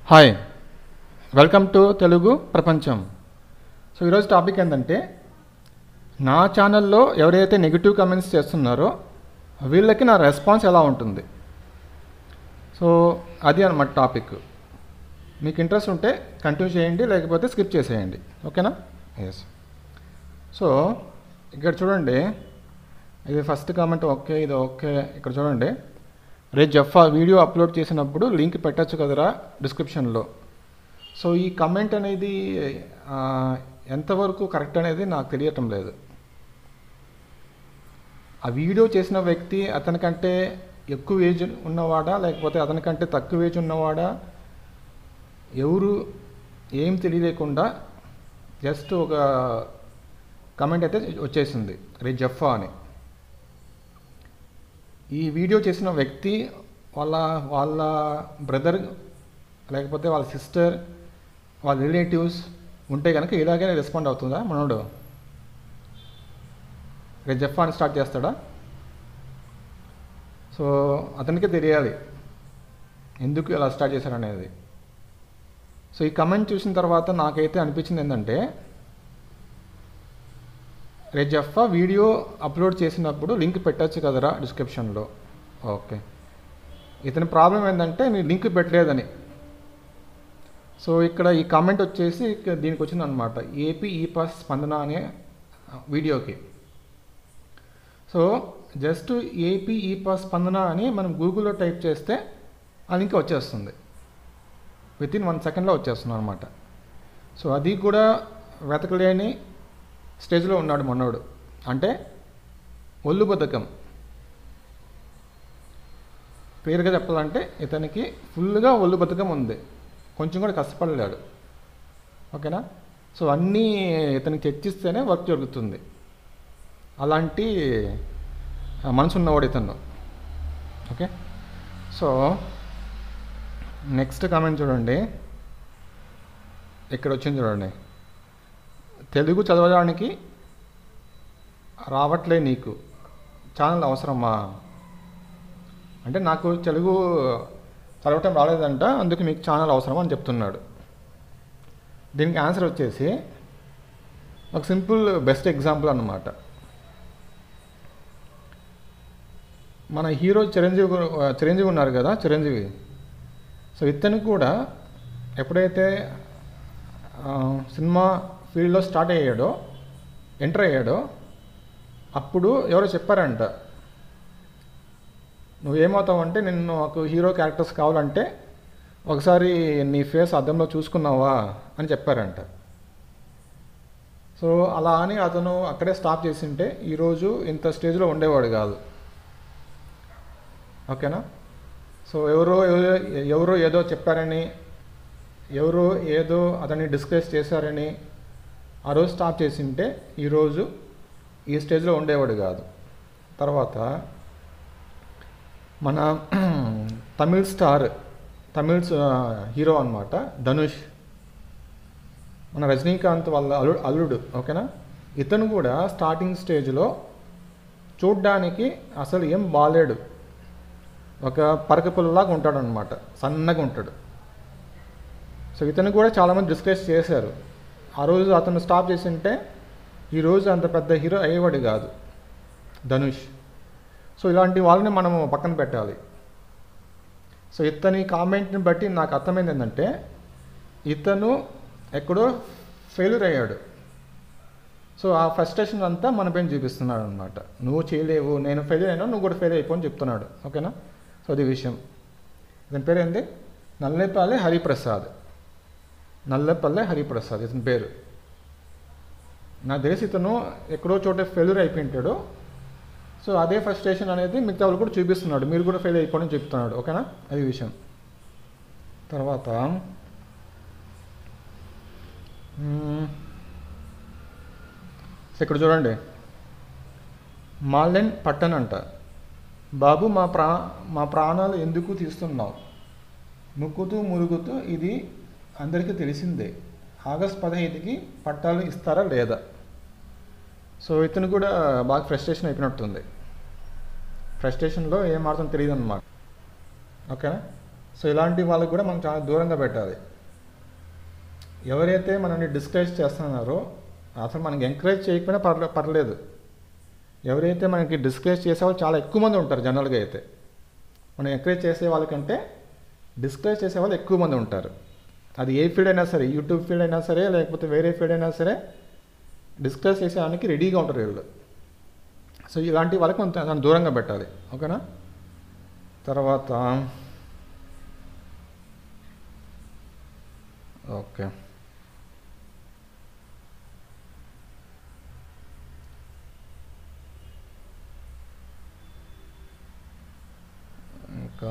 Hi welcome to Telugu ప్రపంచం so ఈరోజు topic ఏంటంటే నా ఛానల్లో ఎవరైతే నెగిటివ్ కమెంట్స్ చేస్తున్నారో వీళ్ళకి నా రెస్పాన్స్ ఎలా ఉంటుంది సో అది అనమాట టాపిక్ మీకు ఇంట్రెస్ట్ ఉంటే కంటిన్యూ చేయండి లేకపోతే స్కిప్ చేసేయండి ఓకేనా ఎస్ సో ఇక్కడ చూడండి ఇది ఫస్ట్ కామెంట్ ఓకే ఇది ఓకే ఇక్కడ చూడండి రే జఫా వీడియో అప్లోడ్ చేసినప్పుడు లింక్ పెట్టచ్చు కదరా డిస్క్రిప్షన్లో సో ఈ కమెంట్ అనేది ఆ, ఎంతవరకు కరెక్ట్ అనేది నాకు తెలియటం లేదు ఆ వీడియో చేసిన వ్యక్తి అతనికంటే ఎక్కువ ఏజ్ ఉన్నవాడా లేకపోతే అతనికంటే తక్కువ ఏజ్ ఉన్నవాడా ఎవరు ఏం తెలియలేకుండా జస్ట్ ఒక కమెంట్ అయితే వచ్చేసింది రే జఫా అని ఈ వీడియో చేసిన వ్యక్తి వాళ్ళ వాళ్ళ బ్రదర్ లేకపోతే వాళ్ళ సిస్టర్ వాళ్ళ రిలేటివ్స్ ఉంటే కనుక ఇలాగే రెస్పాండ్ అవుతుందా మనోడు రేపు జఫా అని స్టార్ట్ చేస్తాడా సో అతనికే తెలియాలి ఎందుకు ఇలా స్టార్ట్ చేశారనేది సో ఈ కమెంట్ చూసిన తర్వాత నాకైతే అనిపించింది ఏంటంటే రే జఫా వీడియో అప్లోడ్ చేసినప్పుడు లింక్ పెట్టచ్చు కదరా డిస్క్రిప్షన్లో ఓకే ఇతని ప్రాబ్లం ఏంటంటే నేను లింక్ పెట్టలేదని సో ఇక్కడ ఈ కామెంట్ వచ్చేసి ఇక దీనికి వచ్చింది అనమాట ఏపీ ఈ పాస్ స్పందన అనే వీడియోకి సో జస్ట్ ఏపీ ఈ పాస్ స్పందన అని మనం గూగుల్లో టైప్ చేస్తే ఆ లింక్ వచ్చేస్తుంది విత్ ఇన్ వన్ సెకండ్లో వచ్చేస్తుంది అనమాట సో అది కూడా వెతకలేని స్టేజ్లో ఉన్నాడు మొన్నోడు అంటే ఒళ్ళు బద్ధకం క్లియర్గా చెప్పాలంటే ఇతనికి ఫుల్గా ఒళ్ళు బద్ధకం ఉంది కొంచెం కూడా కష్టపడలేడు ఓకేనా సో అన్నీ ఇతనికి చర్చిస్తేనే వర్క్ జరుగుతుంది అలాంటి ఆ, మనసు ఉన్నవాడు ఇతను ఓకే సో నెక్స్ట్ కామెంట్ చూడండి ఇక్కడ వచ్చింది చూడండి తెలుగు చదవడానికి రావట్లే నీకు ఛానల్ అవసరమా అంటే నాకు తెలుగు చదవటం రాలేదంట అందుకు మీకు ఛానల్ అవసరం అని చెప్తున్నాడు దీనికి ఆన్సర్ వచ్చేసి ఒక సింపుల్ బెస్ట్ ఎగ్జాంపుల్ అన్నమాట మన హీరో చిరంజీవి గు- చిరంజీవి ఉన్నారు కదా చిరంజీవి సో ఇతను కూడా ఎప్పుడైతే ఆ, సినిమా ఫీల్డ్లో స్టార్ట్ అయ్యాడో ఎంటర్ అయ్యాడో అప్పుడు ఎవరో చెప్పారంట నువ్వేమవుతావంటే నిన్ను నాకు హీరో క్యారెక్టర్స్ కావాలంటే ఒకసారి నీ ఫేస్ అద్దంలో చూసుకున్నావా అని చెప్పారంట సో అలా అని అతను అక్కడే స్టాప్ చేసింటే ఈరోజు ఇంత స్టేజ్లో ఉండేవాడు కాదు ఓకేనా సో ఎవరో ఎవరో ఎవరో ఏదో చెప్పారని ఎవరో ఏదో అతన్ని డిస్కస్ చేశారని ఆ రోజు స్టాప్ చేసింటే ఈరోజు ఈ స్టేజ్లో ఉండేవాడు కాదు తర్వాత మన తమిళ్ స్టార్ తమిళ్ హీరో అన్నమాట ధనుష్ మన రజనీకాంత్ వాళ్ళ అల్లు అల్లుడు ఓకేనా ఇతను కూడా స్టార్టింగ్ స్టేజ్లో చూడ్డానికి అసలు ఏం బాలేడు ఒక పరక పుల్లలాగా ఉంటాడు అనమాట సన్నగా ఉంటాడు సో ఇతను కూడా చాలామంది డిస్కస్ చేశారు ఆ రోజు అతను స్టాప్ చేసింటే ఈరోజు అంత పెద్ద హీరో అయ్యేవాడు కాదు ధనుష్ సో ఇలాంటి వాళ్ళని మనము పక్కన పెట్టాలి సో ఇతని కామెంట్ని బట్టి నాకు అర్థమైంది ఏంటంటే ఇతను ఎక్కడో ఫెయిల్యూర్ అయ్యాడు సో ఆ ఫ్రస్ట్రేషన్ అంతా మన పైన చూపిస్తున్నాడు అనమాట నువ్వు చేయలేవు నేను ఫెయిల్ అయినా నువ్వు కూడా ఫెయిల్ అయిపో అని చెప్తున్నాడు ఓకేనా సో అది విషయం ఇతని పేరు ఏంటి నల్లేపల్లి హరిప్రసాద్ నల్లపల్లె హరిప్రసాద్ ఇతని పేరు నాకు తెలిసి ఇతను ఎక్కడో చోట ఫెయిల్యూర్ అయిపోయింటాడు సో అదే ఫ్రస్ట్రేషన్ అనేది మిగతా వాళ్ళు కూడా చూపిస్తున్నాడు మీరు కూడా ఫెయిల్ అయిపోవడం చెప్తున్నాడు ఓకేనా అది విషయం తర్వాత మ్మ్. సో ఇక్కడ చూడండి మాల్లెన్ పట్టన్ అంట బాబు మా ప్రా మా ప్రాణాలు ఎందుకు తీస్తున్నావు ముక్కుతూ మురుగుతూ ఇది అందరికీ తెలిసిందే ఆగస్ట్ పదహైదుకి పట్టాలు ఇస్తారా లేదా సో ఇతను కూడా బాగా ఫ్రస్ట్రేషన్ అయిపోయినట్టుంది ఫ్రస్ట్రేషన్లో ఏం మాత్రం తెలియదు అనమాట ఓకేనా సో ఇలాంటి వాళ్ళకి కూడా మనం చాలా దూరంగా పెట్టాలి ఎవరైతే మనల్ని డిస్కరేజ్ చేస్తున్నారో అసలు మనకి ఎంకరేజ్ చేయకపోయినా పర్లే పర్లేదు ఎవరైతే మనకి డిస్కరేజ్ చేసేవాళ్ళు చాలా ఎక్కువ మంది ఉంటారు జనరల్గా అయితే మనం ఎంకరేజ్ చేసే వాళ్ళకంటే డిస్కరేజ్ చేసే వాళ్ళు ఎక్కువ మంది ఉంటారు అది ఏ ఫీల్డ్ అయినా సరే యూట్యూబ్ ఫీల్డ్ అయినా సరే లేకపోతే వేరే ఫీల్డ్ అయినా సరే డిస్కస్ చేసేదానికి రెడీగా ఉంటారు వీళ్ళు సో ఇలాంటి వాళ్ళకి మనం చాలా దూరంగా పెట్టాలి ఓకేనా తర్వాత ఓకే ఇంకా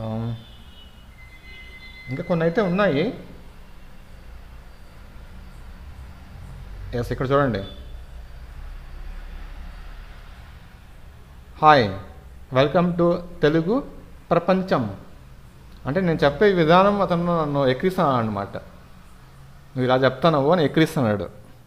ఇంకా కొన్ని అయితే ఉన్నాయి ఎస్ ఇక్కడ చూడండి హాయ్ వెల్కమ్ టు తెలుగు ప్రపంచం అంటే నేను చెప్పే విధానం అతను నన్ను ఎక్కిరిస్తాను అనమాట నువ్వు ఇలా చెప్తావు అని ఎక్కిరిస్తున్నాడు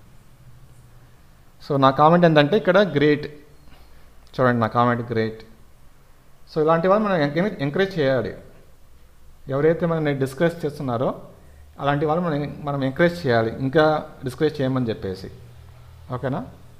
సో నా కామెంట్ ఏంటంటే ఇక్కడ గ్రేట్ చూడండి నా కామెంట్ గ్రేట్ సో ఇలాంటి వాళ్ళు మనం ఎంకరేజ్ ఎంకరేజ్ చేయాలి ఎవరైతే మనల్ని డిస్కరేజ్ చేస్తున్నారో అలాంటి వాళ్ళు మనం మనం ఎంకరేజ్ చేయాలి ఇంకా డిస్కరేజ్ చేయమని చెప్పేసి ఓకేనా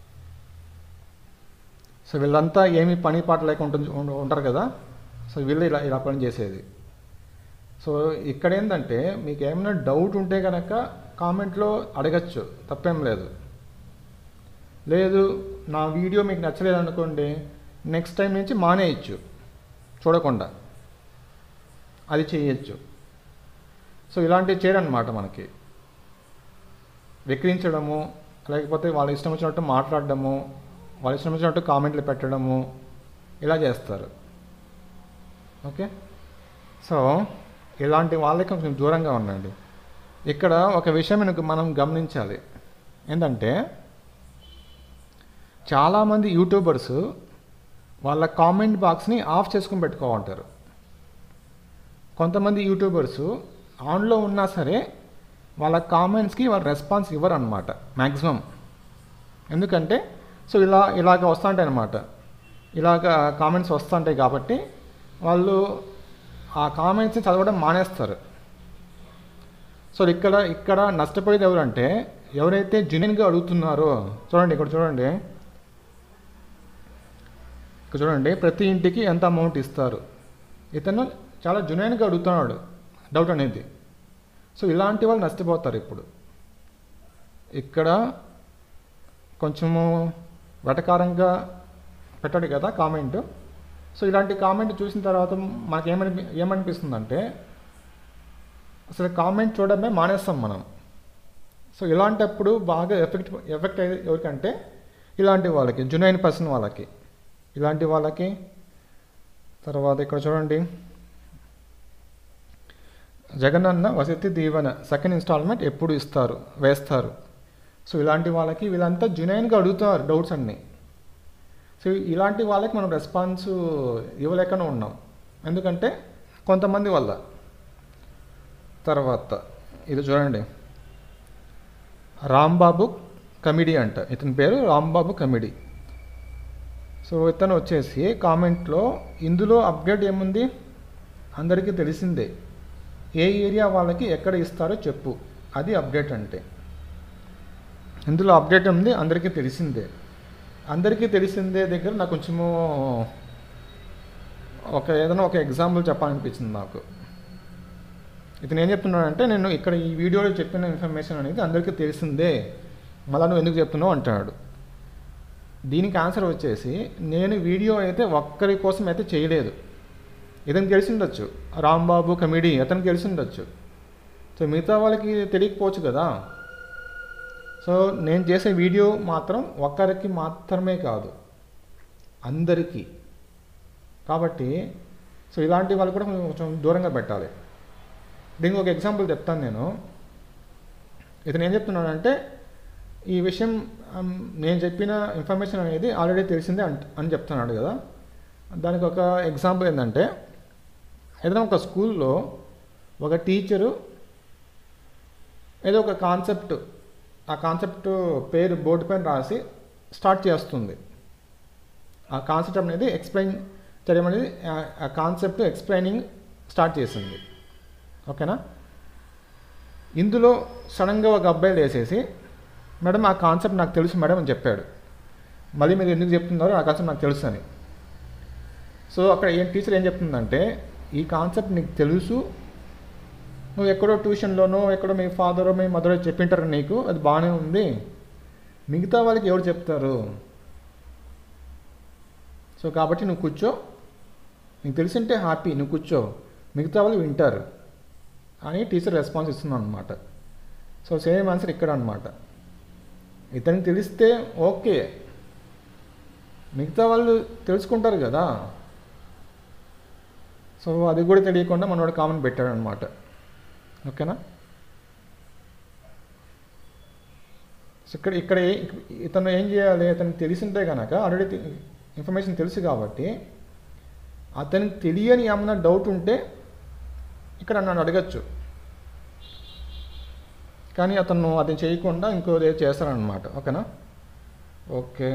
సో వీళ్ళంతా ఏమి పని పాట లేక ఉంటుంది ఉం- ఉంటారు కదా సో వీళ్ళు ఇలా ఇలా పని చేసేది సో ఇక్కడ ఏంటంటే మీకు ఏమైనా డౌట్ ఉంటే కనుక కామెంట్లో అడగచ్చు తప్పేం లేదు లేదు నా వీడియో మీకు నచ్చలేదు అనుకోండి నెక్స్ట్ టైం నుంచి మానేయచ్చు చూడకుండా అది చేయొచ్చు సో ఇలాంటివి చేయరన్నమాట మనకి విక్రించడము లేకపోతే వాళ్ళ ఇష్టం వచ్చినట్టు మాట్లాడడము వాళ్ళ ఇష్టం వచ్చినట్టు కామెంట్లు పెట్టడము ఇలా చేస్తారు ఓకే సో ఇలాంటి వాళ్ళకి కొంచెం దూరంగా ఉండండి ఇక్కడ ఒక విషయం మనకు మనం గమనించాలి ఏంటంటే చాలామంది యూట్యూబర్స్ వాళ్ళ కామెంట్ బాక్స్ని ఆఫ్ చేసుకుని పెట్టుకోమంటారు కొంతమంది యూట్యూబర్స్ ఆన్లో ఉన్నా సరే వాళ్ళ కామెంట్స్కి వాళ్ళ రెస్పాన్స్ ఇవ్వరు అనమాట మ్యాక్సిమం ఎందుకంటే సో ఇలా ఇలాగ వస్తుంటాయి అనమాట ఇలాగ కామెంట్స్ వస్తుంటాయి కాబట్టి వాళ్ళు ఆ కామెంట్స్ని చదవడం మానేస్తారు సో ఇక్కడ ఇక్కడ నష్టపోయేది ఎవరంటే ఎవరైతే జెన్యున్గా అడుగుతున్నారో చూడండి ఇక్కడ చూడండి ఇక్కడ చూడండి ప్రతి ఇంటికి ఎంత అమౌంట్ ఇస్తారు ఇతను చాలా జునైన్గా అడుగుతున్నాడు డౌట్ అనేది సో ఇలాంటి వాళ్ళు నష్టపోతారు ఇప్పుడు ఇక్కడ కొంచెము వెటకారంగా పెట్టాడు కదా కామెంట్ సో ఇలాంటి కామెంట్ చూసిన తర్వాత మనకి ఏమని ఏమనిపిస్తుందంటే అసలు కామెంట్ చూడడమే మానేస్తాం మనం సో ఇలాంటప్పుడు బాగా ఎఫెక్ట్ ఎఫెక్ట్ అయ్యేది ఎవరికంటే ఇలాంటి వాళ్ళకి జునైన్ పర్సన్ వాళ్ళకి ఇలాంటి వాళ్ళకి తర్వాత ఇక్కడ చూడండి జగనన్న వసతి దీవెన సెకండ్ ఇన్స్టాల్మెంట్ ఎప్పుడు ఇస్తారు వేస్తారు సో ఇలాంటి వాళ్ళకి వీళ్ళంతా జునైన్గా అడుగుతున్నారు డౌట్స్ అన్నీ సో ఇలాంటి వాళ్ళకి మనం రెస్పాన్స్ ఇవ్వలేకనే ఉన్నాం ఎందుకంటే కొంతమంది వల్ల తర్వాత ఇది చూడండి రాంబాబు కమిడీ అంట ఇతని పేరు రాంబాబు కమిడీ సో ఇతను వచ్చేసి కామెంట్లో ఇందులో అప్డేట్ ఏముంది అందరికీ తెలిసిందే ఏ ఏరియా వాళ్ళకి ఎక్కడ ఇస్తారో చెప్పు అది అప్డేట్ అంటే ఇందులో అప్డేట్ ఉంది అందరికీ తెలిసిందే అందరికీ తెలిసిందే దగ్గర నాకు కొంచెము ఒక ఏదైనా ఒక ఎగ్జాంపుల్ చెప్పాలనిపించింది నాకు ఇతను ఏం చెప్తున్నాడంటే నేను ఇక్కడ ఈ వీడియోలో చెప్పిన ఇన్ఫర్మేషన్ అనేది అందరికీ తెలిసిందే మళ్ళీ నువ్వు ఎందుకు చెప్తున్నావు అంటున్నాడు దీనికి ఆన్సర్ వచ్చేసి నేను వీడియో అయితే ఒక్కరి కోసం అయితే చేయలేదు ఇతనికి తెలిసి ఉండొచ్చు రాంబాబు కమిడీ అతనికి తెలిసి ఉండొచ్చు సో మిగతా వాళ్ళకి తెలియకపోవచ్చు కదా సో నేను చేసే వీడియో మాత్రం ఒక్కరికి మాత్రమే కాదు అందరికీ కాబట్టి సో ఇలాంటి వాళ్ళు కూడా కొంచెం దూరంగా పెట్టాలి దీనికి ఒక ఎగ్జాంపుల్ చెప్తాను నేను ఇతను ఏం చెప్తున్నాడంటే ఈ విషయం అమ్, నేను చెప్పిన ఇన్ఫర్మేషన్ అనేది ఆల్రెడీ తెలిసిందే అంట అని చెప్తున్నాడు కదా దానికి ఒక ఎగ్జాంపుల్ ఏంటంటే ఏదైనా ఒక స్కూల్లో ఒక టీచరు ఏదో ఒక కాన్సెప్ట్ ఆ కాన్సెప్ట్ పేరు బోర్డు పైన రాసి స్టార్ట్ చేస్తుంది ఆ కాన్సెప్ట్ అనేది ఎక్స్ప్లెయిన్ చేయడం అనేది ఆ- ఆ కాన్సెప్ట్ ఎక్స్ప్లెయినింగ్ స్టార్ట్ చేసింది ఓకేనా ఇందులో సడన్గా ఒక అబ్బాయి వేసేసి మేడం ఆ కాన్సెప్ట్ నాకు తెలుసు మేడం అని చెప్పాడు మళ్ళీ మీరు ఎందుకు చెప్తున్నారో ఆ కాన్సెప్ట్ నాకు తెలుసు అని సో అక్కడ ఏం టీచర్ ఏం చెప్తుందంటే ఈ కాన్సెప్ట్ నీకు తెలుసు నువ్వు ఎక్కడో ట్యూషన్లోనో ఎక్కడో మీ ఫాదరో మీ మదరో చెప్పింటారు నీకు అది బాగానే ఉంది మిగతా వాళ్ళకి ఎవరు చెప్తారు సో కాబట్టి నువ్వు కూర్చో నీకు తెలిసింటే హ్యాపీ నువ్వు కూర్చో మిగతా వాళ్ళు వింటారు అని టీచర్ రెస్పాన్స్ ఇస్తున్నాను అనమాట సో సేమ్ ఆన్సర్ ఇక్కడ అనమాట ఇతనికి తెలిస్తే ఓకే మిగతా వాళ్ళు తెలుసుకుంటారు కదా సో అది కూడా తెలియకుండా మనోడు కామన్ పెట్టాడు అనమాట ఓకేనా సో ఇక్కడ ఇక్కడ ఏ- ఇతను ఏం చేయాలి అతనికి తెలిసింటే కనుక ఆల్రెడీ ఇన్ఫర్మేషన్ తెలుసు కాబట్టి అతనికి తెలియని ఏమన్నా డౌట్ ఉంటే ఇక్కడ నన్ను అడగచ్చు కానీ అతను అది చేయకుండా ఇంకో ఏదో చేస్తారనమాట ఓకేనా ఓకే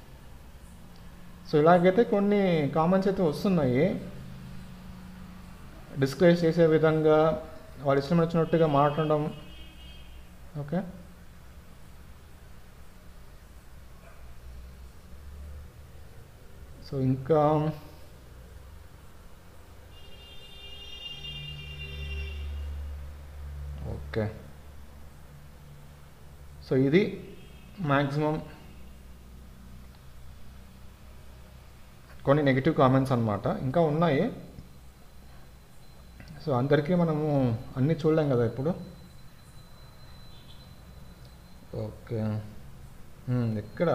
సో ఇలాగైతే కొన్ని కామెంట్స్ అయితే వస్తున్నాయి డిస్కస్ చేసే విధంగా వాళ్ళు ఇష్టం వచ్చినట్టుగా మాట్లాడడం ఓకే సో ఇంకా ఓకే సో ఇది మ్యాక్సిమం కొన్ని నెగిటివ్ కామెంట్స్ అన్నమాట ఇంకా ఉన్నాయి సో అందరికీ మనము అన్నీ చూడలేం కదా ఇప్పుడు ఓకే ఉమ్, ఇక్కడ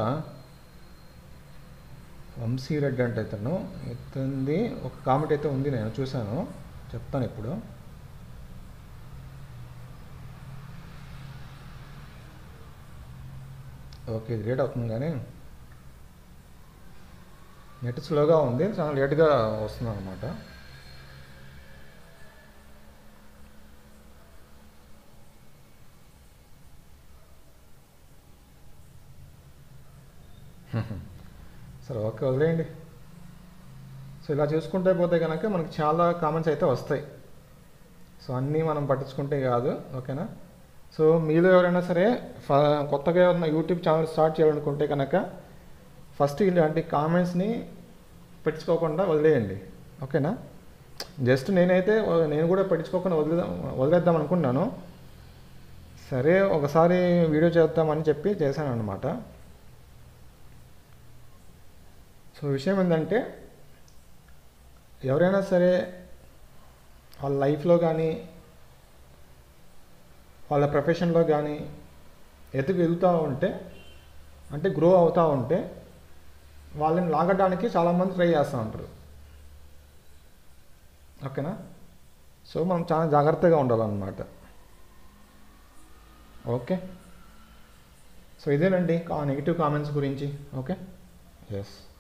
వంశీ రెడ్డి అంటే ఇతను ఇతనిది ఒక కామెంట్ అయితే ఉంది నేను చూశాను చెప్తాను ఇప్పుడు ఓకే ఇది లేట్ అవుతుంది కానీ నెట్ స్లోగా ఉంది చాలా లేట్గా వస్తుంది అనమాట సరే ఓకే వదిలేయండి సో ఇలా చూసుకుంటే పోతే కనుక మనకి చాలా కామెంట్స్ అయితే వస్తాయి సో అన్నీ మనం పట్టించుకుంటే కాదు ఓకేనా సో మీలో ఎవరైనా సరే ఫ- కొత్తగా ఏమన్నా యూట్యూబ్ ఛానల్ స్టార్ట్ చేయాలనుకుంటే కనుక ఫస్ట్ ఇలాంటి కామెంట్స్ని పెట్టుకోకుండా వదిలేయండి ఓకేనా జస్ట్ నేనైతే వ- నేను కూడా పట్టించుకోకుండా వదిలేద్దాం వదిలేద్దాం అనుకున్నాను సరే ఒకసారి వీడియో చేద్దామని చెప్పి చేశాను అనమాట సో విషయం ఏంటంటే ఎవరైనా సరే వాళ్ళ లైఫ్లో కానీ వాళ్ళ ప్రొఫెషన్లో కానీ ఎదుగు వెళ్తూ ఉంటే అంటే గ్రో అవుతూ ఉంటే వాళ్ళని లాగడానికి చాలామంది ట్రై చేస్తూ ఉంటారు ఓకేనా సో మనం చాలా జాగ్రత్తగా ఉండాలన్నమాట ఓకే సో ఇదేనండి నెగిటివ్ కామెంట్స్ గురించి ఓకే ఎస్